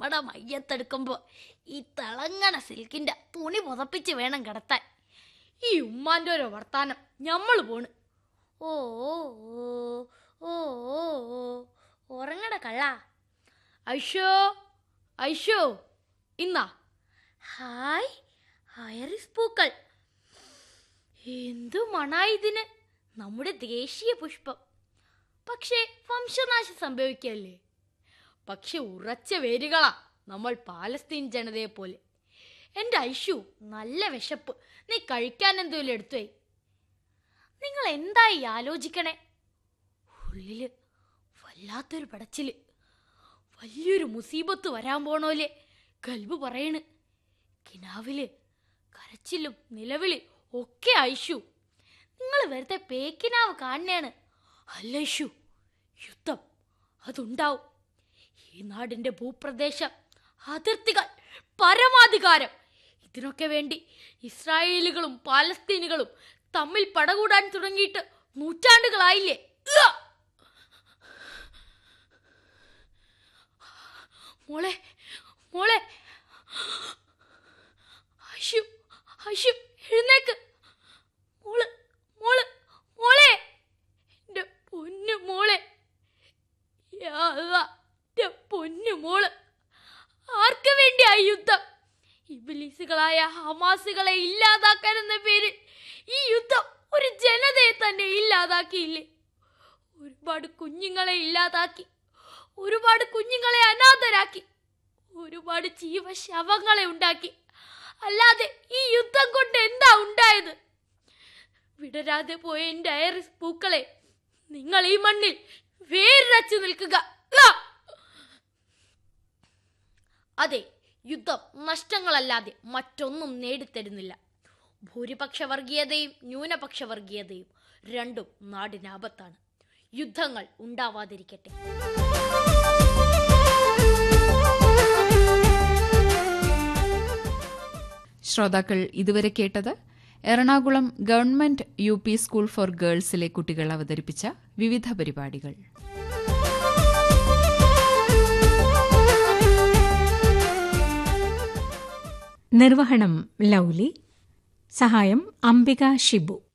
നമ്മുടെ മയ്യത്തെടുക്കുമ്പോൾ ഈ തിളങ്ങണ സിൽക്കിന്റെ തുണി പുതപ്പിച്ച് വേണം കിടത്താൻ ഈ ഉമ്മാൻ്റെ ഒരു വർത്താനം ഞമ്മൾ പോണ് ഓ ഓ ഓ ഓ ഓ ഓ ഉറങ്ങട കള്ള ഐഷോ ഐഷോ ഇന്നാ ഹായ് ഹയറിസ് പൂക്കൾ എന്തു മണായി ഇതിന് നമ്മുടെ ദേശീയ പുഷ്പം പക്ഷേ വംശനാശം സംഭവിക്കല്ലേ പക്ഷെ ഉറച്ച വേരുകളാ നമ്മൾ പാലസ്തീൻ ജനതയെ പോലെ എൻ്റെ ഐഷു നല്ല വിശപ്പ് നീ കഴിക്കാൻ എന്തെങ്കിലും എടുത്തുപോയി നിങ്ങൾ എന്തായി ആലോചിക്കണേ ഉള്ളില് വല്ലാത്തൊരു പടച്ചില് വലിയൊരു മുസീബത്ത് വരാൻ പോണോലെ കൽബ് പറയണ് കിനാവില് കരച്ചിലും നിലവിളി ഒക്കെ ഐഷു നിങ്ങൾ വെറുതെ പേക്കിനാവ് കാണണേണ് അല്ല ഐഷു യുദ്ധം അതുണ്ടാവും ഈ നാടിന്റെ ഭൂപ്രദേശം അതിർത്തികൾ പരമാധികാരം ഇതിനൊക്കെ വേണ്ടി ഇസ്രായേലുകളും പാലസ്തീനുകളും തമ്മിൽ പടകൂടാൻ തുടങ്ങിയിട്ട് നൂറ്റാണ്ടുകളായില്ലേ ഉവ്വ! മോളെ മോളെ ഐഷു ഐഷു എഴുന്നേക്ക് മോള് മോള് മോളെ എൻ്റെ പൊന്നു മോളെ യാ അല്ലാ, എൻ്റെ പൊന്നു മോള് ആർക്ക് വേണ്ടിയാ ഈ യുദ്ധം ഇബിലീസുകളായ ഹമാസുകളെ ഇല്ലാതാക്കാൻ എന്ന പേരിൽ ഈ യുദ്ധം ഒരു ജനതയെ തന്നെ ഇല്ലാതാക്കിയില്ലേ ഒരുപാട് കുഞ്ഞുങ്ങളെ ഇല്ലാതാക്കി ഒരുപാട് കുഞ്ഞുങ്ങളെ അനാഥരാക്കി ഒരുപാട് ജീവശവങ്ങളെ ഉണ്ടാക്കി അല്ലാതെ ഈ യുദ്ധം കൊണ്ട് എന്താ ഉണ്ടായത് വിടരാതെ പോയ എൻ്റെ ഐറിസ് പൂക്കളെ നിങ്ങൾ ഈ മണ്ണിൽ വേരച്ചു നിൽക്കുക ആ! അതെ യുദ്ധം നഷ്ടങ്ങളല്ലാതെ മറ്റൊന്നും നേടിത്തരുന്നില്ല ഭൂരിപക്ഷ വർഗീയതയും ന്യൂനപക്ഷ വർഗീയതയും രണ്ടും നാടിന് ആപത്താണ് യുദ്ധങ്ങൾ ഉണ്ടാവാതിരിക്കട്ടെ ശ്രോതാക്കൾ ഇതുവരെ കേട്ടത് Ernakulam government U P school four ഗേൾസിലെ കുട്ടികൾ അവതരിപ്പിച്ച വിവിധ പരിപാടികൾ നിർവഹണം ലൗലി സഹായം അംബിക ഷിബു